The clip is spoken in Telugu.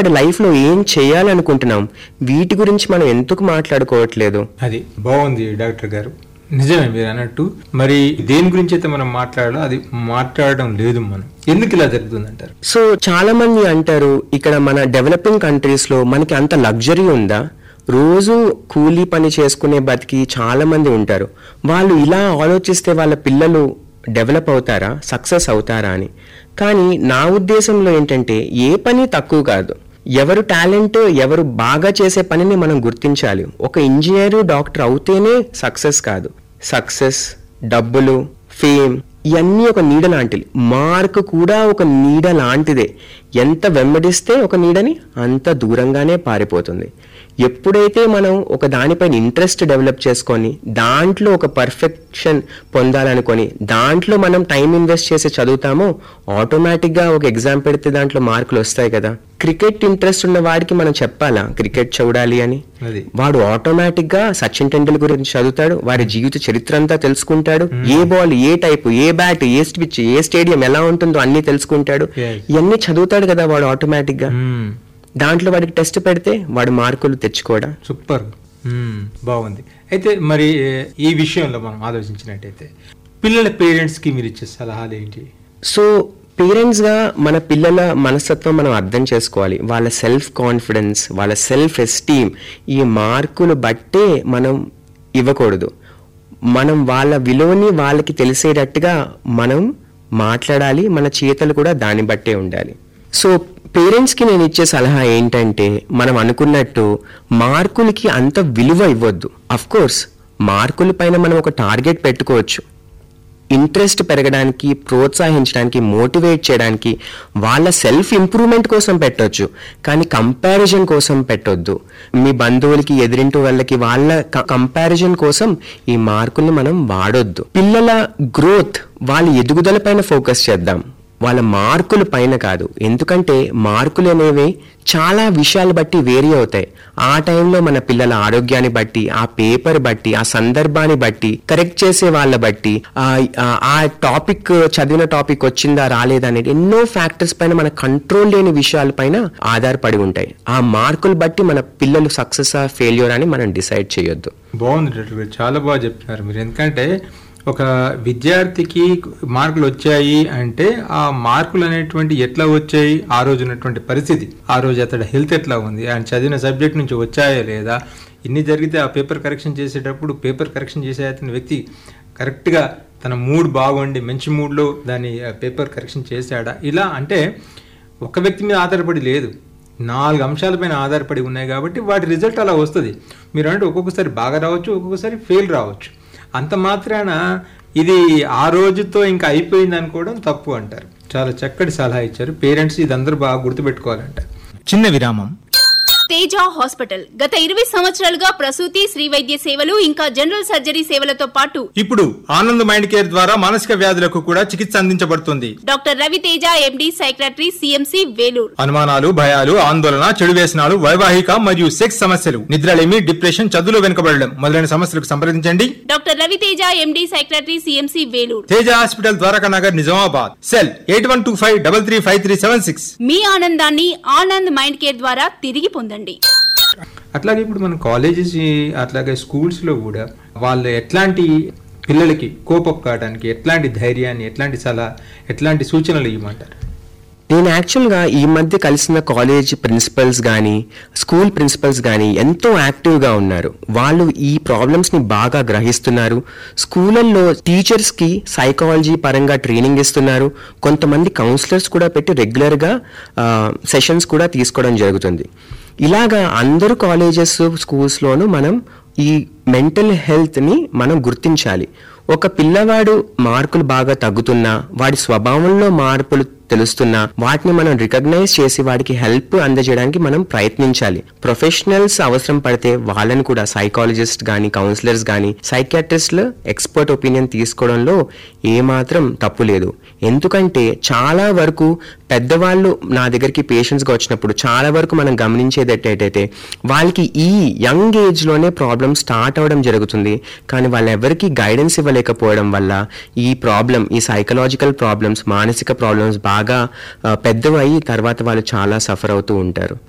వాడి లైఫ్లో ఏం చేయాలనుకుంటున్నాం వీటి గురించి మనం ఎందుకు మాట్లాడుకోవట్లేదు అది బాగుంది డాక్టర్ గారు నిజమే మీరు అన్నట్టు మరి దేని గురించి అయితే మనం మాట్లాడాలో అది మాట్లాడడం లేదు మనం ఎందుకు ఇలా జరుగుతుంది అంటారు సో చాలా మంది అంటారు ఇక్కడ మన డెవలపింగ్ కంట్రీస్ లో మనకి అంత లగ్జరీ ఉందా రోజు కూలీ పని చేసుకునే బతికి చాలా మంది ఉంటారు వాళ్ళు ఇలా ఆలోచిస్తే వాళ్ళ పిల్లలు డెవలప్ అవుతారా సక్సెస్ అవుతారా అని కానీ నా ఉద్దేశంలో ఏంటంటే ఏ పని తక్కువ కాదు ఎవరు టాలెంట్ ఎవరు బాగా చేసే పనిని మనం గుర్తించాలి ఒక ఇంజనీరు డాక్టర్ అవుతేనే సక్సెస్ కాదు సక్సెస్ డబ్బులు ఫేమ్ ఇవన్నీ ఒక నీడ లాంటివి మార్క్ కూడా ఒక నీడ లాంటిదే ఎంత వెంబడిస్తే ఒక నీడని అంత దూరంగానే పారిపోతుంది ఎప్పుడైతే మనం ఒక దానిపైన ఇంట్రెస్ట్ డెవలప్ చేసుకొని దాంట్లో ఒక పర్ఫెక్షన్ పొందాలనుకొని దాంట్లో మనం టైం ఇన్వెస్ట్ చేసి చదువుతామో ఆటోమేటిక్గా ఒక ఎగ్జామ్ పెడితే దాంట్లో మార్కులు వస్తాయి కదా క్రికెట్ ఇంట్రెస్ట్ ఉన్న వాడికి మనం చెప్పాలా క్రికెట్ చూడాలి అని అది వాడు ఆటోమేటిక్ గా సచిన్ టెండూల్కర్ గురించి చదువుతాడు వాడి జీవిత చరిత్ర అంతా తెలుసుకుంటాడు ఏ బాల్ ఏ టైప్ ఏ బ్యాట్ ఏ స్విచ్ ఏ స్టేడియం ఎలా ఉంటుందో అన్ని తెలుసుకుంటాడు Yes. ఇవన్నీ చదువుతాడు కదా వాడు ఆటోమేటిక్ గా మ్మ్. దాంట్లో వాడికి టెస్ట్ పెడితే వాడు మార్కులు తెచ్చుకోవడా సూపర్ మ్మ్. బాగుంది అయితే మరి ఏ, ఈ విషయంలో మనం ఆలోచించినట్టయితే పిల్లల పేరెంట్స్ కి మీరు ఇచ్చే సలహాలు ఏంటి సో పేరెంట్స్ గా మన పిల్లల మనస్తత్వం మనం అర్థం చేసుకోవాలి వాళ్ళ సెల్ఫ్ కాన్ఫిడెన్స్ వాళ్ళ సెల్ఫ్ ఎస్టీమ్ ఈ మార్కులు బట్టే మనం ఇవ్వకూడదు మనం వాళ్ళ విలువని వాళ్ళకి తెలిసేటట్టుగా మనం మాట్లాడాలి మన చేతలు కూడా దాన్ని బట్టే ఉండాలి సో పేరెంట్స్కి నేను ఇచ్చే సలహా ఏంటంటే మనం అనుకున్నట్టు మార్కులకి అంత విలువ ఇవ్వద్దు అఫ్ కోర్స్ మార్కుల పైన మనం ఒక టార్గెట్ పెట్టుకోవచ్చు ఇంట్రెస్ట్ పెరగడానికి ప్రోత్సహించడానికి మోటివేట్ చేయడానికి వాళ్ళ సెల్ఫ్ ఇంప్రూవ్మెంట్ కోసం పెట్టొచ్చు కానీ కంపారిజన్ కోసం పెట్టొద్దు మీ బంధువులకి ఎదిరింటి వాళ్ళకి వాళ్ళ కంపారిజన్ కోసం ఈ మార్కుల్ని మనం వాడొద్దు పిల్లల గ్రోత్ వాళ్ళ ఎదుగుదల పైన ఫోకస్ చేద్దాం వాళ్ళ మార్కుల పైన కాదు ఎందుకంటే మార్కులు అనేవి చాలా విషయాలు బట్టి వేరీ అవుతాయి ఆ టైంలో మన పిల్లల ఆరోగ్యాన్ని బట్టి ఆ పేపర్ బట్టి ఆ సందర్భాన్ని బట్టి కరెక్ట్ చేసే వాళ్ళ బట్టి ఆ- ఆ- ఆ టాపిక్ చదివిన టాపిక్ వచ్చిందా రాలేదా అనేది ఎన్నో ఫ్యాక్టర్స్ పైన మన కంట్రోల్ లేని విషయాల పైన ఆధారపడి ఉంటాయి ఆ మార్కులు బట్టి మన పిల్లలు సక్సెస్ ఆ ఫెయిల్యూర్ అని మనం డిసైడ్ చేయొద్దు బాగుంది డాక్టర్ గారు చాలా బాగా చెప్తున్నారు మీరు ఎందుకంటే ఒక విద్యార్థికి మార్కులు వచ్చాయి అంటే ఆ మార్కులు అనేటువంటి ఎట్లా వచ్చాయి ఆ రోజు ఉన్నటువంటి పరిస్థితి ఆ రోజు అతడి హెల్త్ ఎట్లా ఉంది ఆయన చదివిన సబ్జెక్ట్ నుంచి వచ్చాయా లేదా ఇన్ని జరిగితే ఆ పేపర్ కరెక్షన్ చేసేటప్పుడు పేపర్ కరెక్షన్ చేసే అతని వ్యక్తి కరెక్ట్గా తన మూడ్ బాగుండి మంచి మూడ్లో దాన్ని పేపర్ కరెక్షన్ చేశాడా ఇలా అంటే ఒక వ్యక్తి మీద ఆధారపడి లేదు నాలుగు అంశాలపైన ఆధారపడి ఉన్నాయి కాబట్టి వాటి రిజల్ట్ అలా వస్తుంది మీరు అంటే ఒక్కొక్కసారి బాగా రావచ్చు ఒక్కొక్కసారి ఫెయిల్ రావచ్చు అంత మాత్రాన ఇది ఆ రోజుతో ఇంకా అయిపోయింది అనుకోవడం తప్పు అంటారు చాలా చక్కటి సలహా ఇచ్చారు పేరెంట్స్ ఇది అందరూ బాగా గుర్తుపెట్టుకోవాలంట చిన్న విరామం తేజ హాస్పిటల్ గత ఇరవై సంవత్సరాలుగా ప్రసూతి శ్రీ వైద్య సేవలు ఇంకా జనరల్ సర్జరీ సేవలతో పాటు ఇప్పుడు ఆనంద్ మైండ్ కేర్ ద్వారా మానసిక వ్యాధులకు కూడా చికిత్స అందించబడుతుంది doctor Raviteja MD psychiatry CMC Vellore అనుమానాలు భయాలు ఆందోళన చెడు వ్యసనాలు వైవాహిక మరియు సెక్స్ సమస్యలు నిద్రలేమి డిప్రెషన్ చదువులో వెనుకబడడం మొదలైన సమస్యలకు సంప్రదించండి doctor Raviteja MD psychiatry CMC Vellore Teja hospital Dwaraka Nagar Nizamabad cell eight one two five double three five three seven six మీ ఆనందాన్ని ఆనంద్ మైండ్ కేర్ ద్వారా తిరిగి పొందండి అట్లాగే ఇప్పుడు మన కాలేజెస్ అట్లాగే స్కూల్స్లో కూడా వాళ్ళు ఎట్లాంటి పిల్లలకి కోపప్ కావడానికి ఎట్లాంటి ధైర్యాన్ని ఎట్లాంటి సలహా ఎట్లాంటి సూచనలు ఇవ్వమంటారు నేను యాక్చువల్గా ఈ మధ్య కలిసిన కాలేజ్ ప్రిన్సిపల్స్ కానీ స్కూల్ ప్రిన్సిపల్స్ కానీ ఎంతో యాక్టివ్గా ఉన్నారు వాళ్ళు ఈ ప్రాబ్లమ్స్ని బాగా గ్రహిస్తున్నారు స్కూళ్ళల్లో టీచర్స్కి సైకాలజీ పరంగా ట్రైనింగ్ ఇస్తున్నారు కొంతమంది కౌన్సిలర్స్ కూడా పెట్టి రెగ్యులర్గా సెషన్స్ కూడా తీసుకోవడం జరుగుతుంది ఇలాగా అందరూ కాలేజెస్ స్కూల్స్లోనూ మనం ఈ మెంటల్ హెల్త్ని మనం గుర్తించాలి ఒక పిల్లవాడు మార్కులు బాగా తగ్గుతున్నా వాడి స్వభావంలో మార్పులు తెలుస్తున్నా వాటిని మనం రికగ్నైజ్ చేసి వాడికి హెల్ప్ అందజేయడానికి మనం ప్రయత్నించాలి ప్రొఫెషనల్స్ అవసరం పడితే వాళ్ళని కూడా సైకాలజిస్ట్ కానీ కౌన్సిలర్స్ కానీ సైకాట్రిస్ట్లు ఎక్స్పర్ట్ ఒపీనియన్ తీసుకోవడంలో ఏమాత్రం తప్పు లేదు ఎందుకంటే చాలా వరకు పెద్దవాళ్ళు నా దగ్గరికి పేషెంట్స్గా వచ్చినప్పుడు చాలా వరకు మనం గమనించేది ఏంటంటే వాళ్ళకి ఈ యంగ్ ఏజ్లోనే ప్రాబ్లమ్ స్టార్ట్ అవ్వడం జరుగుతుంది కానీ వాళ్ళెవరికి గైడెన్స్ ఇవ్వలేకపోవడం వల్ల ఈ ప్రాబ్లం ఈ సైకలాజికల్ ప్రాబ్లమ్స్ మానసిక ప్రాబ్లమ్స్ బాగా ఆ, పెద్దవి అయ్యి తర్వాత వాళ్ళు చాలా సఫర్ అవుతూ ఉంటారు